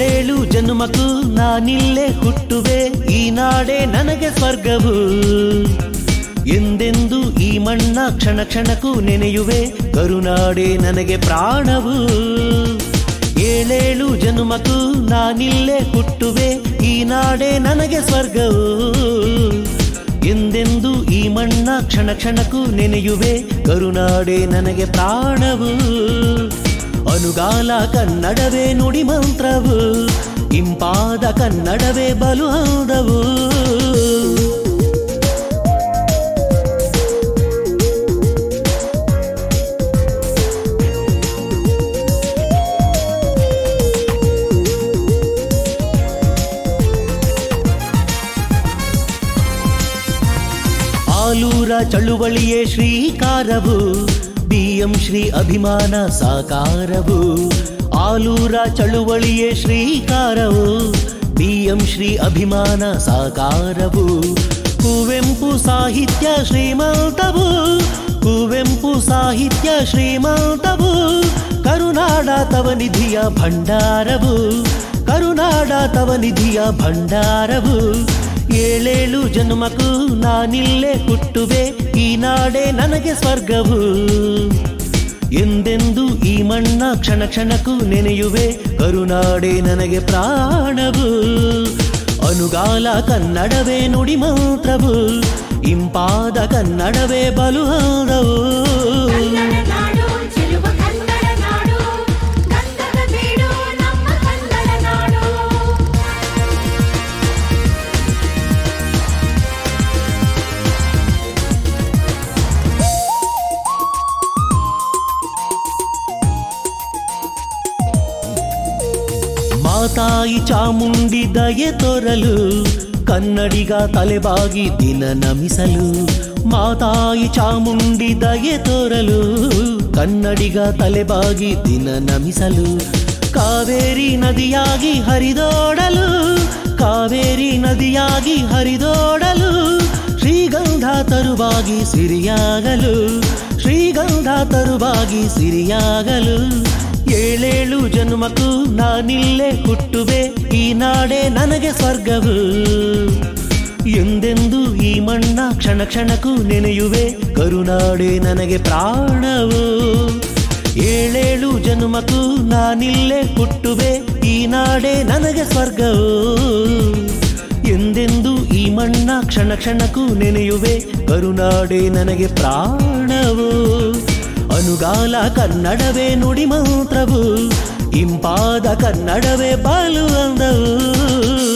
ಏಳೇಳು ಜನ್ಮಕ್ಕೂ ನಾನಿಲ್ಲೇ ಹುಟ್ಟುವೆ ಈ ನಾಡೇ ನನಗೆ ಸ್ವರ್ಗವು ಎಂದೆಂದು ಈ ಮಣ್ಣ ಕ್ಷಣ ಕ್ಷಣಕ್ಕೂ ನೆನೆಯುವೆ ಕರುನಾಡೆ ನನಗೆ ಪ್ರಾಣವು ಏಳೇಳು ಜನ್ಮಕ್ಕೂ ನಾನಿಲ್ಲೇ ಹುಟ್ಟುವೆ ಈ ನಾಡೇ ನನಗೆ ಸ್ವರ್ಗವು ಎಂದೆಂದು ಈ ಮಣ್ಣ ಕ್ಷಣ ಕ್ಷಣಕ್ಕೂ ನೆನೆಯುವೆ ಕರುನಾಡೆ ನನಗೆ ಪ್ರಾಣವು ಅನುಗಾಲ ಕನ್ನಡವೇ ನುಡಿ ಮಂತ್ರವು ಇಂಪಾದ ಕನ್ನಡವೇ ಬಲು ಹೌದವು ಆಲೂರ ಚಳುವಳಿಯೇ ಶ್ರೀಕಾರವು ಬಿಎಂ ಶ್ರೀ ಅಭಿಮಾನ ಸಾಕಾರವು ಆಲೂರ ಚಳುವಳಿಯೇ ಶ್ರೀಕಾರವು ಬಿಎಂ ಶ್ರೀ ಅಭಿಮಾನ ಸಾಕಾರವು ಕುವೆಂಪು ಸಾಹಿತ್ಯ ಶ್ರೀಮಂತವು ಕುವೆಂಪು ಸಾಹಿತ್ಯ ಶ್ರೀಮಂತವು ಕರುನಾಡ ತವ ನಿಧಿಯ ಭಂಡಾರವು ಕರುನಾಡ ತವ ನಿಧಿಯ ಭಂಡಾರವು ಏಳೇಳು ಜನ್ಮಕ್ಕೂ ನಾನಿಲ್ಲೇ ಹುಟ್ಟುವೆ ಈ ನಾಡೇ ನನಗೆ ಸ್ವರ್ಗವು ಎಂದೆಂದು ಈ ಮಣ್ಣ ಕ್ಷಣ ಕ್ಷಣಕ್ಕೂ ನೆನೆಯುವೆ ಕರುನಾಡೆ ನನಗೆ ಪ್ರಾಣವು ಅನುಗಾಲ ಕನ್ನಡವೇ ನುಡಿ ಮಂತ್ರವು ಇಂಪಾದ ಕನ್ನಡವೇ ಬಲು ಹೌದವು ಕನ್ನಡ ನಾಡು ಚೆಲುವ ಕನ್ನಡ ನಾಡು ಗಂಧದ ಬೀಡು ನಮ್ಮ ಕನ್ನಡ ನಾಡು ಮಾತಾಯಿ ಚಾಮುಂಡಿ ದಯೆ ತೋರಲು ಕನ್ನಡಿಗ ತಲೆಬಾಗಿ ದಿನ ನಮಿಸಲು ಮಾತಾಯಿ ಚಾಮುಂಡಿ ದಯೆ ತೋರಲು ಕನ್ನಡಿಗ ತಲೆಬಾಗಿ ದಿನ ನಮಿಸಲು ಕಾವೇರಿ ನದಿಯಾಗಿ ಹರಿದೋಡಲು ಕಾವೇರಿ ನದಿಯಾಗಿ ಹರಿದೋಡಲು ಶ್ರೀಗಂಧ ತರುವಾಗಿ ಸಿರಿಯಾಗಲು ಶ್ರೀಗಂಧ ತರುವಾಗಿ ಸಿರಿಯಾಗಲು ಏಳೇಳು ಜನ್ಮಕ್ಕೂ ನಾನಿಲ್ಲೇ ಹುಟ್ಟುವೆ ಈ ನಾಡೇ ನನಗೆ ಸ್ವರ್ಗವು ಎಂದೆಂದು ಈ ಮಣ್ಣ ಕ್ಷಣ ಕ್ಷಣಕ್ಕೂ ನೆನೆಯುವೆ ಕರುನಾಡೆ ನನಗೆ ಪ್ರಾಣವು ಏಳೇಳು ಜನ್ಮಕ್ಕೂ ನಾನಿಲ್ಲೇ ಹುಟ್ಟುವೆ ಈ ನಾಡೇ ನನಗೆ ಸ್ವರ್ಗವು ಎಂದೆಂದು ಈ ಮಣ್ಣ ಕ್ಷಣ ಕ್ಷಣಕ್ಕೂ ನೆನೆಯುವೆ ಕರುನಾಡೆ ನನಗೆ ಪ್ರಾಣವು ಅನುಗಾಲ ಕನ್ನಡವೇ ನುಡಿ ಮಂತ್ರವು ಇಂಪಾದ ಕನ್ನಡವೇ ಬಾಲು ಅಂದವು